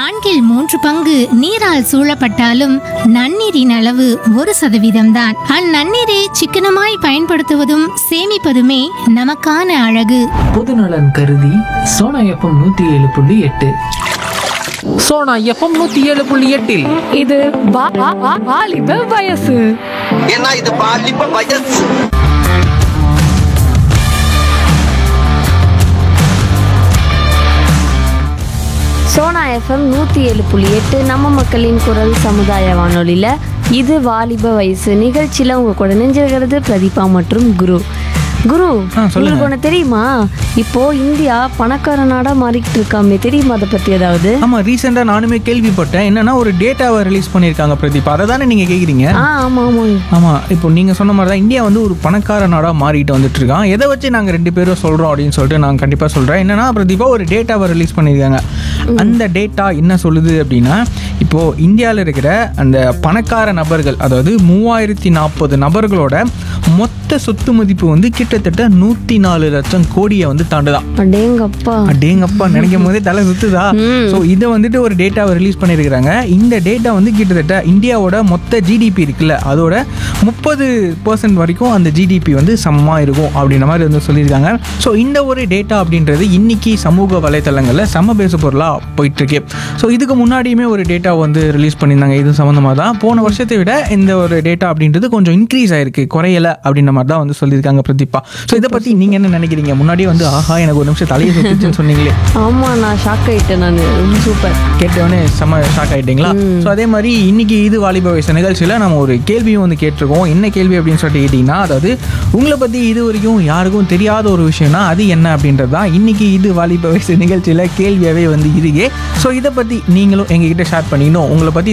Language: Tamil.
நான்கில் மூன்று பங்கு நீரால் சூழப்பட்டாலும் நன்னீரின் அளவு ஒரு சதவீதம்தான் அந்நன்னீரை சிக்கனமாய் பயன்படுத்துவதும் சேமிப்பதுமே நமக்கான அழகு பொதுநலன் கருதி சோனா எஃப்எம் நூத்தி ஏழு புள்ளி எட்டு சோனா எஃப்எம் நூத்தி ஏழு புள்ளி எட்டில் இது வா- வா- வா- வாலிப வயசு ஏன்னா இது பாலிப்ப வயசு சோனா எஃப்எம் நூற்றி ஏழு புள்ளி எட்டு நம்ம மக்களின் குரல் சமுதாய வானொலியில் இது வாலிப வயசு நிகழ்ச்சியில் உங்கள் கூட நெஞ்சிருக்கிறது பிரதீபா மற்றும் குரு குரு உங்களுக்கு ஒன்று தெரியுமா இப்போ இந்தியா பணக்கார நாடா மாறிக்கிட்டு இருக்காமே தெரியுமா அதை பற்றி ஏதாவது ஆமா ரீசெண்டா நானுமே கேள்விப்பட்டேன் என்னன்னா ஒரு டேட்டாவை ரிலீஸ் பண்ணியிருக்காங்க பிரதீப் அதை தானே நீங்க கேக்குறீங்க ஆ ஆமாம் ஆமாம் ஆமா இப்போ நீங்க சொன்ன மாதிரி தான் இந்தியா வந்து ஒரு பணக்கார நாடா மாறிட்டு வந்துட்டு இருக்கான் எதை வச்சு நாங்க ரெண்டு பேரும் சொல்றோம் அப்படின்னு சொல்லிட்டு நான் கண்டிப்பா சொல்றேன் என்னன்னா பிரதீபா ஒரு டேட்டாவை ரிலீஸ் பண்ணியிருக்காங்க அந்த டேட்டா என்ன சொல்லுது அப்படின்னா இப்போ இந்தியாவில் இருக்கிற அந்த பணக்கார நபர்கள் அதாவது மூவாயிரத்தி நாற்பது நபர்களோட மொத்த சொத்து மதிப்பு வந்து கிட்டத்தட்ட நூத்தி நாலு லட்சம் கோடியை வந்து தாண்டுதான் அடேங்கப்பா அடேங்கப்பா நினைக்கும் போதே தலை சுத்துதா ஸோ இதை வந்துட்டு ஒரு டேட்டாவை ரிலீஸ் பண்ணியிருக்கிறாங்க இந்த டேட்டா வந்து கிட்டத்தட்ட இந்தியாவோட மொத்த ஜிடிபி இருக்குல்ல அதோட முப்பது பர்சன்ட் வரைக்கும் அந்த ஜிடிபி வந்து சமமாக இருக்கும் அப்படின்ற மாதிரி வந்து சொல்லியிருக்காங்க ஸோ இந்த ஒரு டேட்டா அப்படின்றது இன்னைக்கு சமூக வலைத்தளங்களில் சம பேசு பொருளாக போயிட்டு இருக்கு ஸோ இதுக்கு முன்னாடியுமே ஒரு டேட்டா வந்து ரிலீஸ் பண்ணியிருந்தாங்க இது சம்மந்தமாக தான் போன வருஷத்தை விட இந்த ஒரு டேட்டா அப்படின்றது கொஞ்சம் இன்க்ரீஸ் ஆயிருக்கு குறையல அப்படின்ற மாதிரி தான் வந்து சொல்லியிருக்காங்க பிரதீபா ஸோ இதை பற்றி நீங்கள் என்ன நினைக்கிறீங்க முன்னாடியே வந்து ஆஹா எனக்கு ஒரு நிமிஷம் தலையை சுத்துச்சுன்னு சொன்னீங்களே ஆமாம் நான் ஷாக் ஆகிட்டேன் நான் ரொம்ப சூப்பர் கேட்டவொடனே செம்ம ஷாக் ஆயிட்டீங்களா ஸோ அதே மாதிரி இன்னைக்கு இது வாலிப வயசு நிகழ்ச்சியில் நம்ம ஒரு கேள்வியும் வந்து கேட்டிருக்கோம் என்ன கேள்வி அப்படின்னு சொல்லிட்டு கேட்டிங்கன்னா அதாவது உங்களை பற்றி இது வரைக்கும் யாருக்கும் தெரியாத ஒரு விஷயம்னா அது என்ன அப்படின்றது தான் இன்னைக்கு இது வாலிப வயசு நிகழ்ச்சியில் கேள்வியாகவே வந்து இதுகே ஸோ இதை பற்றி நீங்களும் எங்ககிட்ட ஷேர் பண்ணிக்கணும் உங்களை பற்றி